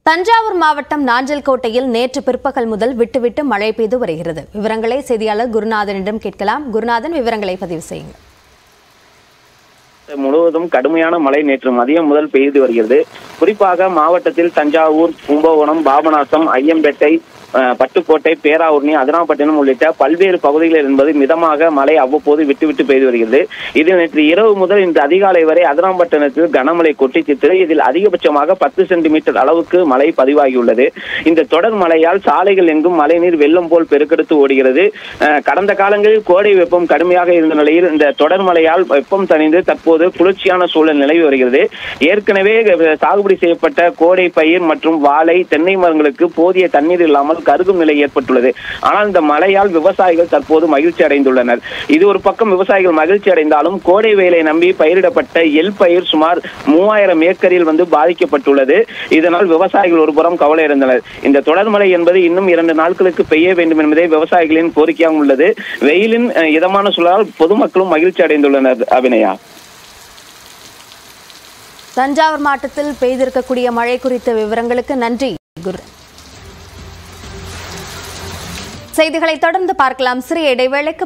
தஞ்சாவூர் மாவட்டம் நாஞ்சல்கோட்டையில் நேற்று பிற்பகல் முதல் விட்டுவிட்டு மழை பெய்து வருகிறது விவரங்களை செய்தியாளர் குருநாதனிடம் கேட்கலாம் குருநாதன் விவரங்களை பதிவு செய்யுங்கள் முழுவதும் கடுமையான மழை நேற்று மதியம் முதல் பெய்து வருகிறது குறிப்பாக மாவட்டத்தில் தஞ்சாவூர் கும்பகோணம் பாபநாசம் ஐயம்பேட்டை அஹ், பட்டுக்கோட்டை பேராவூர்ணி அதிராம்பட்டினம் உள்ளிட்ட பல்வேறு பகுதிகளில் என்பது மிதமாக மழை அவ்வப்போது விட்டு விட்டு பெய்து வருகிறது இதில் நேற்று இரவு முதல் இன்று அதிகாலை வரை அதிராம்பட்டினத்தில் கனமழை கொட்டிச்சித்து இதில் அதிகபட்சமாக பத்து சென்டிமீட்டர் அளவுக்கு மழை பதிவாகியுள்ளது இந்த தொடர் மழையால் சாலைகள் எங்கும் மழைநீர் வெள்ளம் போல் பெருக்கெடுத்து ஓடுகிறது அஹ், கடந்த காலங்களில் கோடை வெப்பம் கடுமையாக இருந்த நிலையில் இந்த தொடர் மழையால் வெப்பம் தணிந்து தற்போது குளிர்ச்சியான சூழல் நிலவி வருகிறது ஏற்கனவே அஹ், சாகுபடி செய்யப்பட்ட கோடை பயிர் மற்றும் வாழை தென்னை மரங்களுக்கு போதிய தண்ணீர் இல்லாமல் கருகும் நிலை ஏற்பட்டுள்ளது ஆனால் இந்த மழையால் விவசாயிகள் தற்போது மகிழ்ச்சி அடைந்துள்ளனர் இது ஒரு பக்கம் விவசாயிகள் மகிழ்ச்சி அடைந்தாலும் கோடை வேலை நம்பி பயிரிடப்பட்ட எல் பயிர் சுமார் மூவாயிரம் ஏக்கரில் வந்து பாதிக்கப்பட்டுள்ளது இதனால் விவசாயிகள் ஒரு புறம் கவலை இருந்தனர் இந்த தொடர் மழை என்பது இன்னும் இரண்டு நாட்களுக்கு பெய்ய வேண்டும் என்பதே விவசாயிகளின் கோரிக்கையாக உள்ளது வெயிலின் அஹ், இதமான சூழலால் பொதுமக்களும் மகிழ்ச்சி அடைந்துள்ளனர் அபிநயா தஞ்சாவூர் மாவட்டத்தில் பெய்திருக்கக்கூடிய மழை குறித்த விவரங்களுக்கு நன்றி குரு செய்திகளை தொடர்ந்து பார்க்கலாம் சிறிய இடைவேளைக்கு